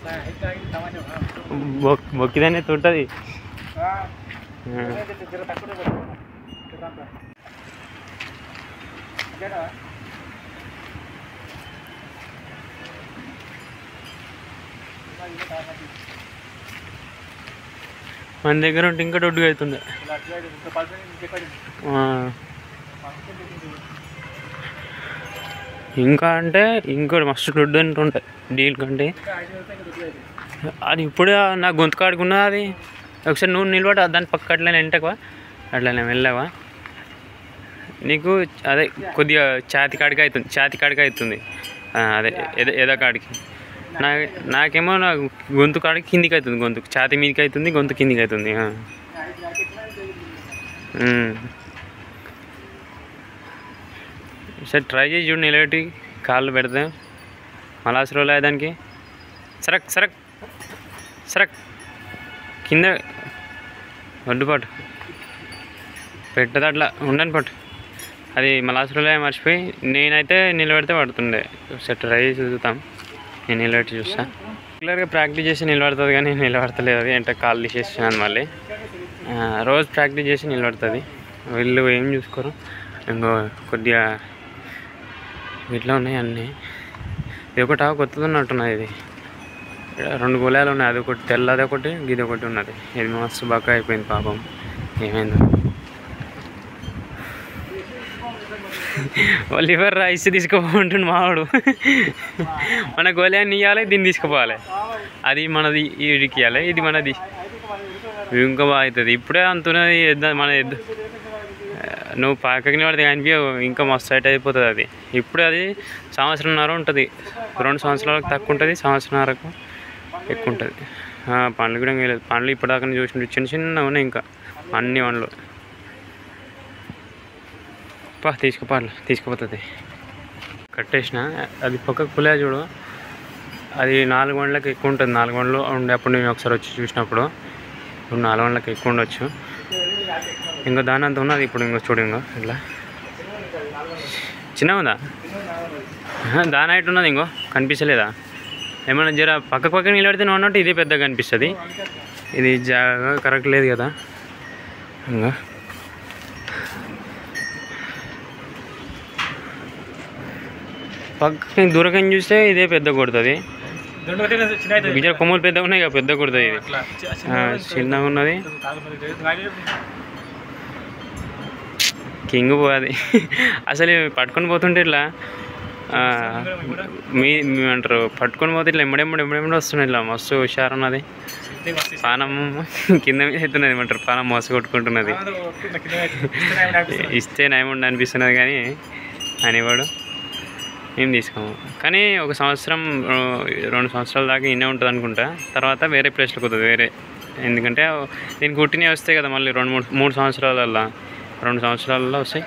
బొక్ బొక్కిదనే ఉంటుంది మన దగ్గర ఉంటే ఇంకా దొడ్డుగా అవుతుండే ఆ. ఇంకా అంటే ఇంకోటి మస్తు దొడ్డు ఉంటుంటాయి డీల్ కంటే అది ఇప్పుడే నా గొంతు కాడుకున్నా అది ఒకసారి నువ్వు నిలబడి దాని పక్క అట్లనే ఎంటకవా అట్లనే వెళ్ళావా నీకు అదే కొద్దిగా ఛాతి కాడికి అవుతుంది ఛాతి కాడికి అవుతుంది ఆ, అదే ఎద ఎద కాడికి నా నాకేమో నా గొంతు కాడికి కిందికి అవుతుంది గొంతు ఛాతి మీదకి అవుతుంది గొంతు కిందికి అవుతుంది ఆ. ఉమ్. సరే ట్రై చేసి చూడు నిలబెట్టి కాళ్ళు పెడితే మలాసులో దానికి సరక్ సరక్ సరక్ కింద వడ్డు పట్టు పెట్టదు అట్లా ఉండని పట్టు అది మలాసులో మర్చిపోయి నేనైతే నిలబెడితే పడుతుండే ఒకసారి ట్రై చేసి చూద్దాం నేను నిలబెట్టి చూస్తా రెగ్యులర్గా ప్రాక్టీస్ చేసి నిలబడుతుంది కానీ నిలబడతలేదు అది అంటే కాళ్ళు తీసేస్తున్నాను మళ్ళీ ఆ, రోజు ప్రాక్టీస్ చేసి నిలబడుతుంది వీళ్ళు ఏం చూసుకోరు ఇంకో కొద్దిగా ఇట్లా ఉన్నాయి అన్నీ ఇది ఒకటి కొత్తది ఉన్నట్టున్నది ఇది ఇక్కడ రెండు గులాలు ఉన్నాయి అది ఒకటి తెల్లది ఒకటి ఇది ఒకటి ఉన్నది ఇది మస్తు బాగా అయిపోయింది పాపం ఏమైందో లివర్ రైస్ తీసుకుపోతుంటుంది మావాడు మన గోళాన్ని ఇవ్వాలి దీన్ని తీసుకుపోవాలి అది మనది వీడికి ఇవ్వాలి ఇది మనది ఇంకా బాగా అవుతుంది ఇప్పుడే అంతున్నది ఎద్ద మన ఎద్దు నువ్వు పక్కకి పడితే కనిపించవు ఇంకా మస్తు సెట్ అయిపోతుంది అది ఇప్పుడే అది సంవత్సరంన్నర ఉంటుంది రెండు సంవత్సరాలకు తక్కువ ఉంటుంది సంవత్సరంన్నరకు ఎక్కువ ఉంటుంది ఆ, పండ్లు కూడా లేదు పండ్లు ఇప్పటిదాకా చూసి చిన్న చిన్న ఉన్నాయి ఇంకా అన్ని పండ్లు పా తీసుకుపోవాలి తీసుకుపోతుంది కట్టేసిన అది పక్కకు పులే చూడు అది నాలుగు గంటలకు ఎక్కువ ఉంటుంది నాలుగు గంటలు ఉండే అప్పుడు నేను ఒకసారి వచ్చి చూసినప్పుడు ఇప్పుడు నాలుగు గంటలకు ఎక్కువ ఉండొచ్చు ఇంకో దాని అంత ఉన్నది ఇప్పుడు ఇంకో చూడు ఇంకో ఇట్లా చిన్నగా ఉందా ఆహా, దాని హైట్ ఉన్నది ఇంకో కనిపించలేదా ఏమన్నా జర పక్క పక్క నిలబడితే నువ్వు అన్నట్టు ఇదే పెద్దగా కనిపిస్తుంది ఇది జాగా కరెక్ట్ లేదు కదా ఇంకా పక్కకి దూరకని చూస్తే ఇదే పెద్ద కొడుతుంది విజయ కొమ్మలు పెద్దగా ఉన్నాయి కదా పెద్ద కొడుతుంది ఇది ఆ, చిన్నగా ఉన్నది కింగ్ పోఅది అసలు ఇవి పట్టుకొని పోతుంటే ఇట్లా ఆ, మీ మీ అంటారు పట్టుకొని పోతే ఇట్లా ఎమ్మడెమ్మడి ఎమ్మడెమ్మడి వస్తున్నాయి ఇట్లా మస్తు హుషారు ఉన్నది పానం కింద మీద అవుతున్నది ఏమంటారు పానం మోస కొట్టుకుంటున్నది ఇస్తే నయముండి అనిపిస్తున్నది కానీ అనేవాడు ఏం తీసుకోము కానీ ఒక సంవత్సరం ఆ, రెండు సంవత్సరాల దాకా ఇన్నే ఉంటుంది అనుకుంటా తర్వాత వేరే ప్లేస్లోకి పోతుంది వేరే ఎందుకంటే దీనికి కుట్టినవి వస్తాయి కదా మళ్ళీ రెండు మూడు మూడు సంవత్సరాలల్లో రెండు సంవత్సరాలలో వస్తాయి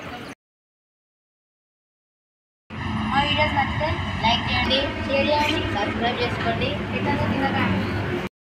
మా వీడియోస్ నచ్చితే లైక్ చేయండి షేర్ చేయండి సబ్స్క్రైబ్ చేసుకోండి ఇతను తినకండి